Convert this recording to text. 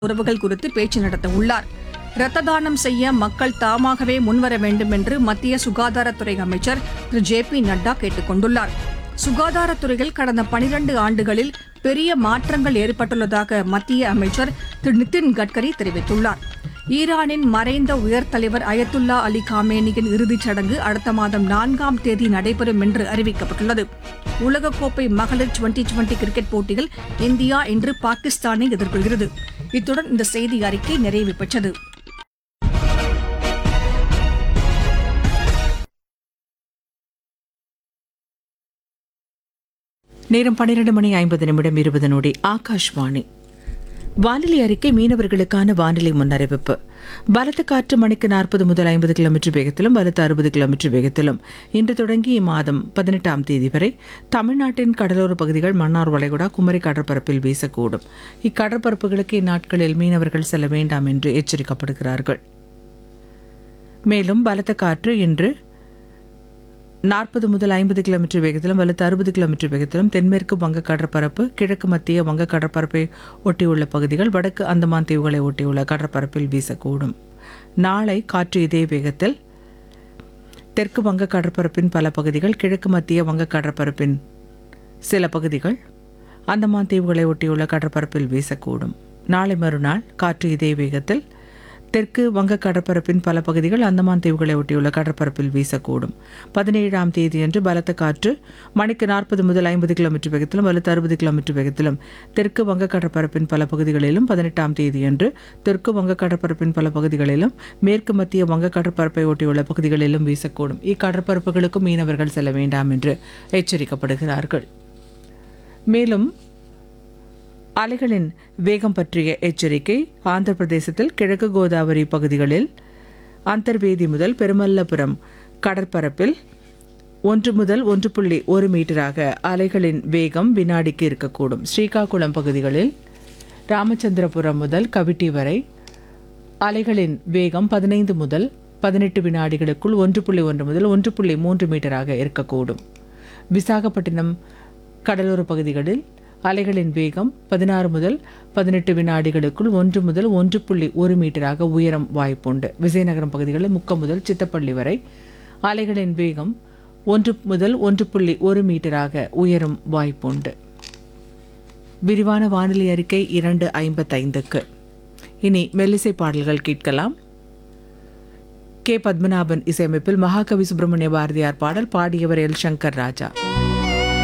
உறவுகள் குறித்து பேச்சு நடத்த உள்ளார் இரத்த தானம் செய்ய மக்கள் தாமாகவே முன்வர வேண்டும் என்று மத்திய சுகாதாரத்துறை அமைச்சர் திரு ஜே பி நட்டா கேட்டுக் கொண்டுள்ளார் சுகாதாரத்துறையில் கடந்த பனிரண்டு ஆண்டுகளில் பெரிய மாற்றங்கள் ஏற்பட்டுள்ளதாக மத்திய அமைச்சர் திரு நிதின் கட்கரி தெரிவித்துள்ளார் ஈரானின் மறைந்த உயர் தலைவர் அயத்துல்லா அலி காமேனியின் இறுதிச் சடங்கு அடுத்த மாதம் நான்காம் தேதி நடைபெறும் என்று அறிவிக்கப்பட்டுள்ளது உலகக்கோப்பை மகளிர் டுவெண்டி டுவெண்டி கிரிக்கெட் போட்டியில் இந்தியா இன்று பாகிஸ்தானை எதிர்கொள்கிறது இத்துடன் இந்த செய்தி அறிக்கை நிறைவு பெற்றது நேரம் பன்னிரண்டு மணி ஐம்பது நிமிடம் இருபது நொடி ஆகாஷ்வாணி வானிலை அறிக்கை மீனவர்களுக்கான வானிலை முன்னறிவிப்பு பலத்த காற்று மணிக்கு நாற்பது முதல் ஐம்பது கிலோமீட்டர் வேகத்திலும் பலத்த அறுபது கிலோமீட்டர் வேகத்திலும் இன்று தொடங்கி இம்மாதம் பதினெட்டாம் தேதி வரை தமிழ்நாட்டின் கடலோர பகுதிகள் மன்னார் வளைகுடா குமரி கடற்பரப்பில் வீசக்கூடும் இக்கடற்பரப்புகளுக்கு இந்நாட்களில் மீனவர்கள் செல்ல வேண்டாம் என்று எச்சரிக்கப்படுகிறார்கள் மேலும் பலத்த காற்று இன்று நாற்பது முதல் ஐம்பது கிலோமீட்டர் வேகத்திலும் வலுத்து அறுபது கிலோமீட்டர் வேகத்திலும் தென்மேற்கு வங்க கடற்பரப்பு கிழக்கு மத்திய வங்க கடற்பரப்பை ஒட்டியுள்ள பகுதிகள் வடக்கு அந்தமான் தீவுகளை ஒட்டியுள்ள கடற்பரப்பில் வீசக்கூடும் நாளை காற்று இதே வேகத்தில் தெற்கு வங்க கடற்பரப்பின் பல பகுதிகள் கிழக்கு மத்திய வங்க கடற்பரப்பின் சில பகுதிகள் அந்தமான் தீவுகளை ஒட்டியுள்ள கடற்பரப்பில் வீசக்கூடும் நாளை மறுநாள் காற்று இதே வேகத்தில் தெற்கு வங்க கடற்பரப்பின் பல பகுதிகள் அந்தமான் தீவுகளை ஒட்டியுள்ள கடற்பரப்பில் வீசக்கூடும் பதினேழாம் தேதியன்று பலத்த காற்று மணிக்கு நாற்பது முதல் ஐம்பது கிலோமீட்டர் வேகத்திலும் வலுத்து அறுபது கிலோமீட்டர் வேகத்திலும் தெற்கு வங்க கடற்பரப்பின் பல பகுதிகளிலும் பதினெட்டாம் தேதியன்று தெற்கு வங்க கடற்பரப்பின் பல பகுதிகளிலும் மேற்கு மத்திய வங்க கடற்பரப்பை ஒட்டியுள்ள பகுதிகளிலும் வீசக்கூடும் இக்கடற்பரப்புகளுக்கும் மீனவர்கள் செல்ல வேண்டாம் என்று எச்சரிக்கப்படுகிறார்கள் மேலும் அலைகளின் வேகம் பற்றிய எச்சரிக்கை ஆந்திர பிரதேசத்தில் கிழக்கு கோதாவரி பகுதிகளில் அந்தர்வேதி முதல் பெருமல்லபுரம் கடற்பரப்பில் ஒன்று முதல் ஒன்று புள்ளி ஒரு மீட்டராக அலைகளின் வேகம் வினாடிக்கு இருக்கக்கூடும் ஸ்ரீகாகுளம் பகுதிகளில் ராமச்சந்திரபுரம் முதல் கவிட்டி வரை அலைகளின் வேகம் பதினைந்து முதல் பதினெட்டு வினாடிகளுக்குள் ஒன்று புள்ளி ஒன்று முதல் ஒன்று புள்ளி மூன்று மீட்டராக இருக்கக்கூடும் விசாகப்பட்டினம் கடலோர பகுதிகளில் அலைகளின் வேகம் பதினாறு முதல் பதினெட்டு வினாடிகளுக்குள் ஒன்று முதல் ஒன்று புள்ளி ஒரு மீட்டராக உயரம் வாய்ப்புண்டு விஜயநகரம் பகுதிகளில் முக்கம் முதல் சித்தப்பள்ளி வரை அலைகளின் வேகம் ஒன்று முதல் ஒன்று புள்ளி ஒரு மீட்டராக உயரும் வாய்ப்புண்டு விரிவான வானிலை அறிக்கை இரண்டு ஐம்பத்தைந்துக்கு இனி மெல்லிசை பாடல்கள் கேட்கலாம் கே பத்மநாபன் இசையமைப்பில் மகாகவி சுப்பிரமணிய பாரதியார் பாடல் பாடியவர் எல் சங்கர் ராஜா